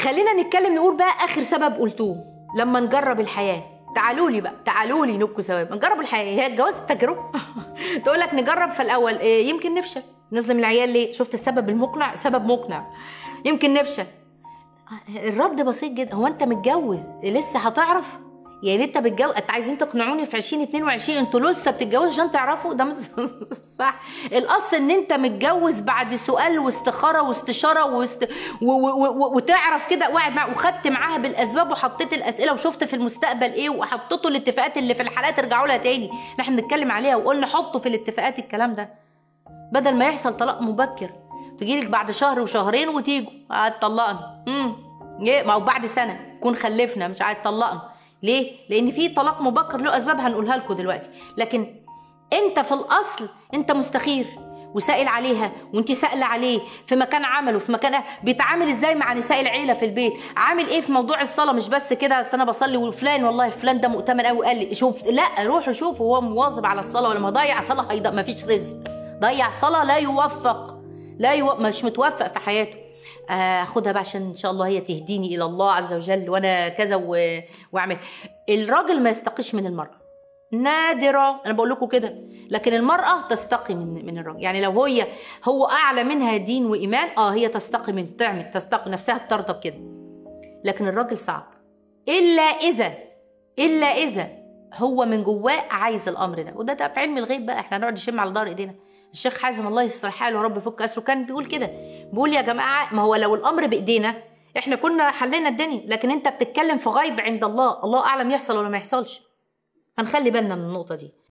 خلينا نتكلم نقول بقى اخر سبب قلتوه لما نجرب الحياه تعالوا لي بقى تعالوا لي نبكوا ثواب نجرب الحياه هي الجواز تجربه تقول لك نجرب في الاول إيه يمكن نفشل نظلم العيال ليه شفت السبب المقنع سبب مقنع يمكن نفشل الرد بسيط جدا هو انت متجوز لسه هتعرف يعني انت بتجوز انت عايزين تقنعوني في 2022 انتوا لسه بتتجوزوا عشان تعرفوا ده مش صح الاصل ان انت متجوز بعد سؤال واستخاره واستشاره واست... و... و... و... وتعرف كده وقاعد معاه وخدت معاها بالاسباب وحطيت الاسئله وشفت في المستقبل ايه وحطيتوا الاتفاقات اللي في الحلقات ارجعوا لها تاني احنا بنتكلم عليها وقلنا حطوا في الاتفاقات الكلام ده بدل ما يحصل طلاق مبكر تجيلك بعد شهر وشهرين وتيجوا هتطلقنا امم ايه ما هو بعد سنه نكون خلفنا مش عايز تطلقنا ليه؟ لأن في طلاق مبكر له أسباب هنقولها لكم دلوقتي، لكن أنت في الأصل أنت مستخير وسائل عليها وانت سائله عليه في مكان عمله في مكان بيتعامل ازاي مع نساء العيله في البيت عامل ايه في موضوع الصلاه مش بس كده اصل انا بصلي وفلان والله فلان ده مؤتمن قوي قال لي شوف لا روحوا شوفوا هو مواظب على الصلاه ولا ما ضيع صلاه هيض... ما فيش رزق ضيع صلاه لا يوفق لا يو... مش متوفق في حياته اخدها بقى عشان ان شاء الله هي تهديني الى الله عز وجل وانا كذا و... واعمل الراجل ما يستقيش من المراه نادرة أنا بقول لكم كده لكن المرأة تستقي من من الراجل يعني لو هي هو أعلى منها دين وإيمان أه هي تستقي من تعمل تستقي نفسها بترضى بكده لكن الراجل صعب إلا إذا إلا إذا هو من جواه عايز الأمر ده وده ده في علم الغيب بقى إحنا هنقعد نشم على ظهر إيدينا الشيخ حازم الله يصلح حاله يا رب يفك اسره كان بيقول كده بيقول يا جماعه ما هو لو الامر بايدينا احنا كنا حلينا الدنيا لكن انت بتتكلم في غيب عند الله الله اعلم يحصل ولا ما يحصلش هنخلي بالنا من النقطه دي